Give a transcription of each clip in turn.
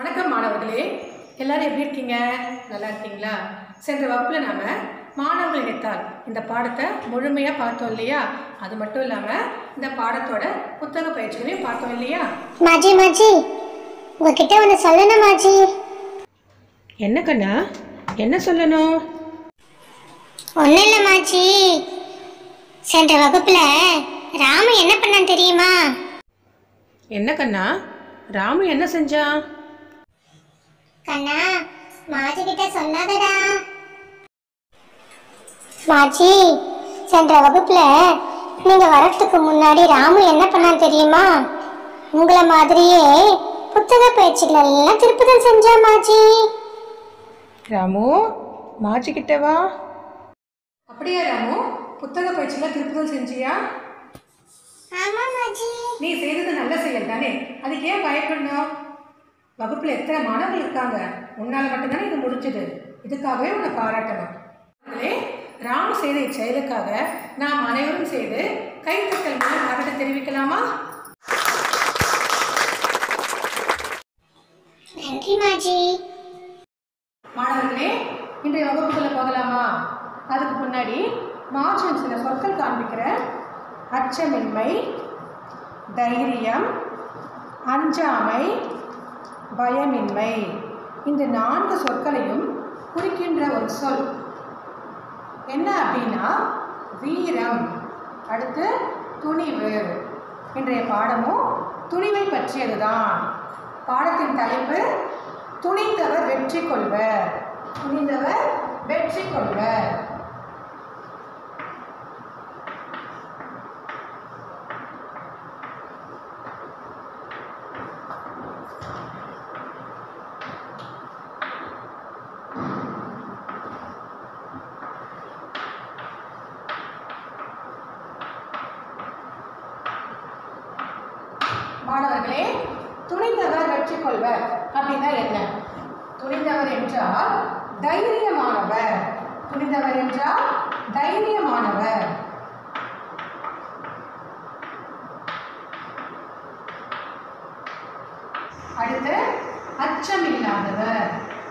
வணக்கம் மாணவர்களே எல்லாரும் எப்படி இருக்கீங்க நல்லா இருக்கீங்களா சென்ற வகுப்பில் நாம மாணவர்கள் இணைத்தால் இந்த பாடத்தை முழுமையாக பார்த்தோம் இல்லையா அது மட்டும் இல்லாமல் இந்த பாடத்தோட புத்தக பயிற்சிகளையும் பார்த்தோம் இல்லையா மாஜி மாஜி உங்ககிட்ட ஒன்று சொல்லணும் மாஜி என்ன கண்ணா என்ன சொல்லணும் ஒன்றும் இல்லை மாஜி சென்ற வகுப்பில் ராமு என்ன பண்ணான் தெரியுமா என்ன கண்ணா ராமு என்ன செஞ்சான் கண்ணா மாஜி கிட்ட சொல்லாதடா மாஜி சென்ற வகுப்புல நீங்க வரத்துக்கு முன்னாடி ராமு என்ன பண்ணான் தெரியுமா உங்களை மாதிரியே புத்தக பயிற்சிகள் எல்லாம் திருப்புதல் செஞ்சா மாஜி ராமு மாச்சிக்கிட்ட வா அப்படியா ராமு புத்தக பயிற்சியில் திருப்புதல் செஞ்சியா ஆமா மாஜி நீ செய்தது நல்ல செயல் தானே அதுக்கு ஏன் பயப்படணும் வகுப்பில் எத்தனை மாணவர்கள் இருக்காங்க உன்னால் மட்டும்தானே இது முடிஞ்சது இதுக்காகவே உன்னை பாராட்டணும் மக்களே, ராமு செய்த இச்செயலுக்காக நாம் அனைவரும் செய்து கைத்தட்டல் மூலம் பாராட்ட தெரிவிக்கலாமா நன்றி மாஜி மாணவர்களே இன்றைய வகுப்புக்குள்ள போகலாமா அதுக்கு முன்னாடி மாற்றம் சில சொற்கள் காண்பிக்கிறேன் அச்சமின்மை தைரியம் அஞ்சாமை பயமின்மை இந்த நான்கு சொற்களையும் குறிக்கின்ற ஒரு சொல் என்ன அப்படின்னா வீரம் அடுத்து துணிவு இன்றைய பாடமும் துணிவை பற்றியதுதான் பாடத்தின் தலைப்பு துணிந்தவர் வெற்றி கொள்வர் துணிந்தவர் வெற்றி கொள்வர் மாணவர்களே துணிந்தவர் வெற்றி கொள்வர் அப்படின்னா என்ன துணிந்தவர் என்றால் தைரியமானவர் துணிந்தவர் என்றால் தைரியமானவர் அடுத்து அச்சமில்லாதவர்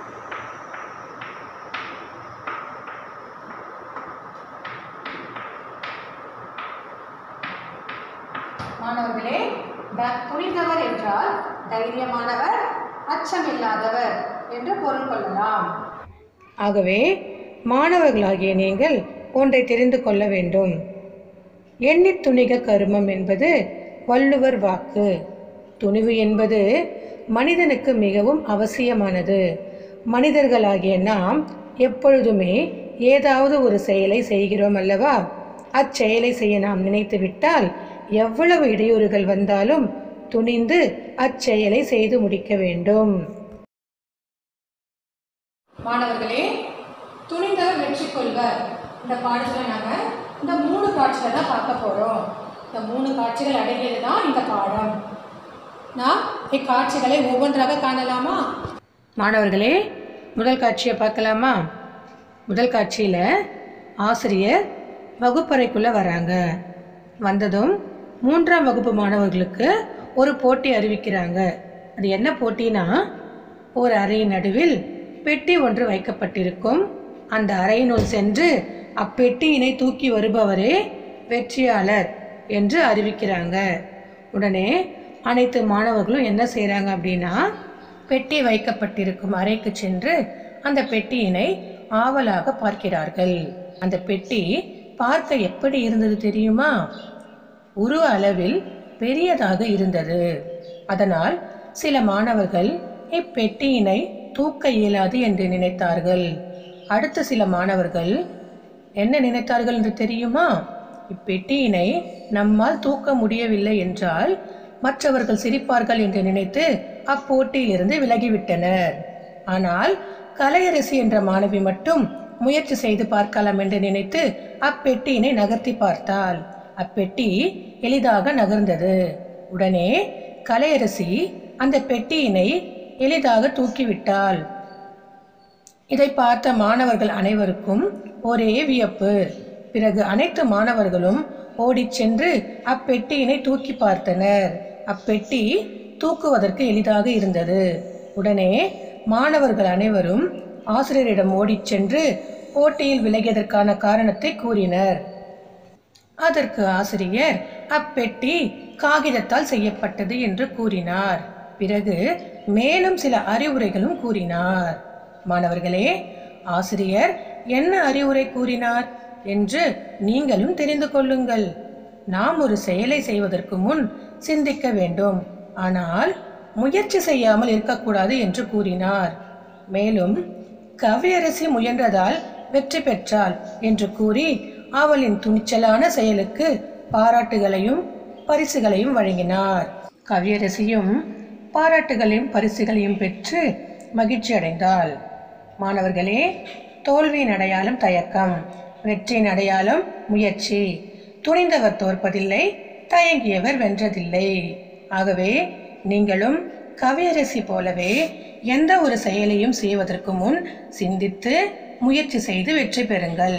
மாணவர்களே த- துணிந்தவர் என்றால் தைரியமானவர் அச்சமில்லாதவர் என்று பொருள் கொள்ளலாம் ஆகவே மாணவர்களாகிய நீங்கள் ஒன்றை தெரிந்து கொள்ள வேண்டும் எண்ணித் துணிக கருமம் என்பது வள்ளுவர் வாக்கு துணிவு என்பது மனிதனுக்கு மிகவும் அவசியமானது மனிதர்களாகிய நாம் எப்பொழுதுமே ஏதாவது ஒரு செயலை செய்கிறோம் அல்லவா அச்செயலை செய்ய நாம் நினைத்துவிட்டால் எவ்வளவு இடையூறுகள் வந்தாலும் துணிந்து அச்செயலை செய்து முடிக்க வேண்டும் மாணவர்களே துணிந்தவர் வெற்றி கொள்வர் இந்த பாடத்தில் நாங்கள் இந்த மூணு காட்சிகளை தான் பார்க்க போகிறோம் இந்த மூணு காட்சிகள் அடங்கியது தான் இந்த பாடம் நான் இக்காட்சிகளை ஒவ்வொன்றாக காணலாமா மாணவர்களே முதல் காட்சியை பார்க்கலாமா முதல் காட்சியில் ஆசிரியர் வகுப்பறைக்குள்ளே வராங்க வந்ததும் மூன்றாம் வகுப்பு மாணவர்களுக்கு ஒரு போட்டி அறிவிக்கிறாங்க அது என்ன போட்டினா ஒரு அறையின் நடுவில் பெட்டி ஒன்று வைக்கப்பட்டிருக்கும் அந்த அறையினுள் சென்று அப்பெட்டியினை தூக்கி வருபவரே வெற்றியாளர் என்று அறிவிக்கிறாங்க உடனே அனைத்து மாணவர்களும் என்ன செய்கிறாங்க அப்படின்னா பெட்டி வைக்கப்பட்டிருக்கும் அறைக்கு சென்று அந்த பெட்டியினை ஆவலாக பார்க்கிறார்கள் அந்த பெட்டி பார்க்க எப்படி இருந்தது தெரியுமா உருவ அளவில் பெரியதாக இருந்தது அதனால் சில மாணவர்கள் இப்பெட்டியினை தூக்க இயலாது என்று நினைத்தார்கள் அடுத்த சில மாணவர்கள் என்ன நினைத்தார்கள் என்று தெரியுமா இப்பெட்டியினை நம்மால் தூக்க முடியவில்லை என்றால் மற்றவர்கள் சிரிப்பார்கள் என்று நினைத்து அப்போட்டியிலிருந்து விலகிவிட்டனர் ஆனால் கலையரசி என்ற மாணவி மட்டும் முயற்சி செய்து பார்க்கலாம் என்று நினைத்து அப்பெட்டியினை நகர்த்தி பார்த்தாள் அப்பெட்டி எளிதாக நகர்ந்தது உடனே கலையரசி அந்த பெட்டியினை எளிதாக தூக்கிவிட்டாள் இதை பார்த்த மாணவர்கள் அனைவருக்கும் ஒரே வியப்பு பிறகு அனைத்து மாணவர்களும் ஓடிச் சென்று அப்பெட்டியினை தூக்கி பார்த்தனர் அப்பெட்டி தூக்குவதற்கு எளிதாக இருந்தது உடனே மாணவர்கள் அனைவரும் ஆசிரியரிடம் ஓடிச் சென்று போட்டியில் விலகியதற்கான காரணத்தை கூறினர் அதற்கு ஆசிரியர் அப்பெட்டி காகிதத்தால் செய்யப்பட்டது என்று கூறினார் பிறகு மேலும் சில அறிவுரைகளும் கூறினார் மாணவர்களே ஆசிரியர் என்ன அறிவுரை கூறினார் என்று நீங்களும் தெரிந்து கொள்ளுங்கள் நாம் ஒரு செயலை செய்வதற்கு முன் சிந்திக்க வேண்டும் ஆனால் முயற்சி செய்யாமல் இருக்கக்கூடாது என்று கூறினார் மேலும் கவியரசி முயன்றதால் வெற்றி பெற்றாள் என்று கூறி அவளின் துணிச்சலான செயலுக்கு பாராட்டுகளையும் பரிசுகளையும் வழங்கினார் கவியரசியும் பாராட்டுகளையும் பரிசுகளையும் பெற்று மகிழ்ச்சி அடைந்தாள் மாணவர்களே தோல்வியின் அடையாளம் தயக்கம் வெற்றியின் அடையாளம் முயற்சி துணிந்தவர் தோற்பதில்லை தயங்கியவர் வென்றதில்லை ஆகவே நீங்களும் கவியரசி போலவே எந்த ஒரு செயலையும் செய்வதற்கு முன் சிந்தித்து முயற்சி செய்து வெற்றி பெறுங்கள்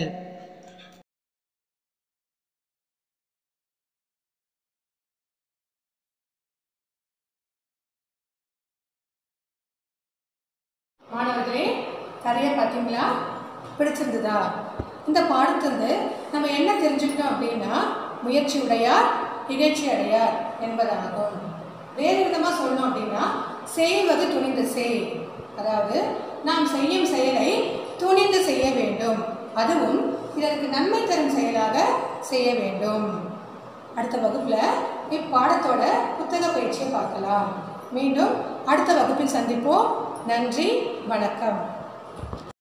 மாணவர்களே கதையை பார்த்தீங்களா பிடிச்சிருந்ததா இந்த பாடத்திலிருந்து நம்ம என்ன தெரிஞ்சுக்கிட்டோம் அப்படின்னா முயற்சி உடையார் இகழ்ச்சி அடையார் என்பதாகும் வேறு விதமாக சொல்லணும் அப்படின்னா செய்வது துணிந்து செய் அதாவது நாம் செய்யும் செயலை துணிந்து செய்ய வேண்டும் அதுவும் பிறருக்கு நன்மை தரும் செயலாக செய்ய வேண்டும் அடுத்த வகுப்புல இப்பாடத்தோட புத்தக பயிற்சியை பார்க்கலாம் மீண்டும் அடுத்த வகுப்பில் சந்திப்போம் நன்றி வணக்கம்